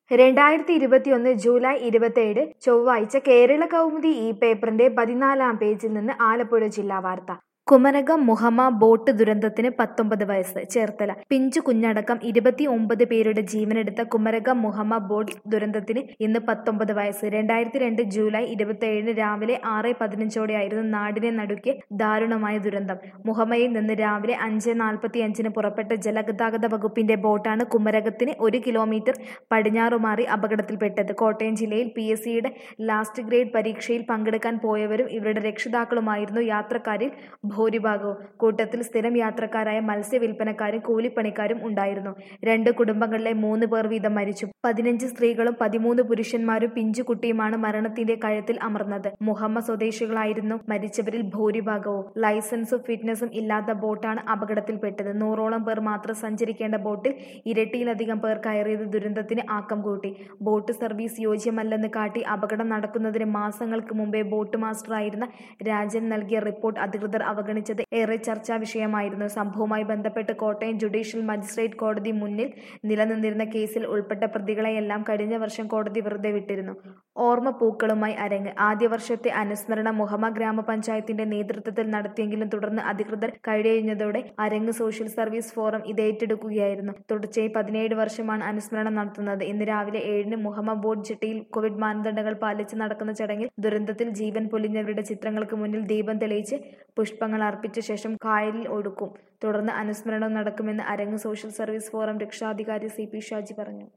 രണ്ടായിരത്തി ഇരുപത്തിയൊന്ന് ജൂലൈ ഇരുപത്തിയേഴ് ചൊവ്വാഴ്ച കേരള കൗമുദി ഈ പേപ്പറിന്റെ പതിനാലാം പേജിൽ നിന്ന് ആലപ്പുഴ ജില്ലാ വാർത്ത കുമരകം മുഹമ്മ ബോട്ട് ദുരന്തത്തിന് പത്തൊമ്പത് വയസ്സ് ചേർത്തല പിഞ്ചു കുഞ്ഞടക്കം ഇരുപത്തി ഒമ്പത് പേരുടെ ജീവനെടുത്ത കുമരകം മുഹമ്മ ബോട്ട് ദുരന്തത്തിന് ഇന്ന് പത്തൊമ്പത് വയസ്സ് രണ്ടായിരത്തി രണ്ട് ജൂലൈ ഇരുപത്തിയേഴിന് രാവിലെ ആറ് പതിനഞ്ചോടെയായിരുന്നു നാടിനെ നടുക്കിയ ദാരുണമായ ദുരന്തം മുഹമ്മയിൽ നിന്ന് രാവിലെ അഞ്ച് നാൽപ്പത്തി അഞ്ചിന് പുറപ്പെട്ട ജലഗതാഗത വകുപ്പിന്റെ ബോട്ടാണ് കുമരകത്തിന് ഒരു കിലോമീറ്റർ പടിഞ്ഞാറുമാറി അപകടത്തിൽപ്പെട്ടത് കോട്ടയം ജില്ലയിൽ പി എസ് സിയുടെ ലാസ്റ്റ് ഗ്രേഡ് പരീക്ഷയിൽ പങ്കെടുക്കാൻ പോയവരും ഇവരുടെ രക്ഷിതാക്കളുമായിരുന്നു യാത്രക്കാരിൽ ഭൂരിഭാഗവും കൂട്ടത്തിൽ സ്ഥിരം യാത്രക്കാരായ മത്സ്യവില്പനക്കാരും കൂലിപ്പണിക്കാരും ഉണ്ടായിരുന്നു രണ്ട് കുടുംബങ്ങളിലെ മൂന്ന് പേർ വീതം മരിച്ചു പതിനഞ്ച് സ്ത്രീകളും പതിമൂന്ന് പുരുഷന്മാരും പിഞ്ചുകുട്ടിയുമാണ് മരണത്തിന്റെ കഴുത്തിൽ അമർന്നത് മുഹമ്മ സ്വദേശികളായിരുന്നു മരിച്ചവരിൽ ഭൂരിഭാഗവും ലൈസൻസും ഫിറ്റ്നസും ഇല്ലാത്ത ബോട്ടാണ് അപകടത്തിൽപ്പെട്ടത് നൂറോളം പേർ മാത്രം സഞ്ചരിക്കേണ്ട ബോട്ടിൽ ഇരട്ടിയിലധികം പേർ കയറിയത് ദുരന്തത്തിന് ആക്കം കൂട്ടി ബോട്ട് സർവീസ് യോജ്യമല്ലെന്ന് കാട്ടി അപകടം നടക്കുന്നതിന് മാസങ്ങൾക്ക് മുമ്പേ ബോട്ട് മാസ്റ്ററായിരുന്ന രാജൻ നൽകിയ റിപ്പോർട്ട് അധികൃതർ അവഗണിച്ചത് ഏറെ ചർച്ചാ വിഷയമായിരുന്നു സംഭവവുമായി ബന്ധപ്പെട്ട് കോട്ടയം ജുഡീഷ്യൽ മജിസ്ട്രേറ്റ് കോടതി മുന്നിൽ നിലനിന്നിരുന്ന കേസിൽ ഉൾപ്പെട്ട പ്രതികളെയെല്ലാം കഴിഞ്ഞ വർഷം കോടതി വെറുതെ വിട്ടിരുന്നു ഓർമ്മ പൂക്കളുമായി അരങ്ങ് ആദ്യ വർഷത്തെ അനുസ്മരണ മുഹമ്മ ഗ്രാമപഞ്ചായത്തിന്റെ നേതൃത്വത്തിൽ നടത്തിയെങ്കിലും തുടർന്ന് അധികൃതർ കഴിയുന്നതോടെ അരങ്ങ് സോഷ്യൽ സർവീസ് ഫോറം ഇത് ഏറ്റെടുക്കുകയായിരുന്നു തുടർച്ചയായി പതിനേഴ് വർഷമാണ് അനുസ്മരണം നടത്തുന്നത് ഇന്ന് രാവിലെ ഏഴിന് മുഹമ്മ ബോർഡ് ജെട്ടിയിൽ കോവിഡ് മാനദണ്ഡങ്ങൾ പാലിച്ച് നടക്കുന്ന ചടങ്ങിൽ ദുരന്തത്തിൽ ജീവൻ പൊലിഞ്ഞവരുടെ ചിത്രങ്ങൾക്ക് മുന്നിൽ ദീപം തെളിയിച്ച് പുഷ്പങ്ങൾ അർപ്പിച്ച ശേഷം കായലിൽ ഒഴുക്കും തുടർന്ന് അനുസ്മരണം നടക്കുമെന്ന് അരങ്ങ് സോഷ്യൽ സർവീസ് ഫോറം രക്ഷാധികാരി സി പി ഷാജി പറഞ്ഞു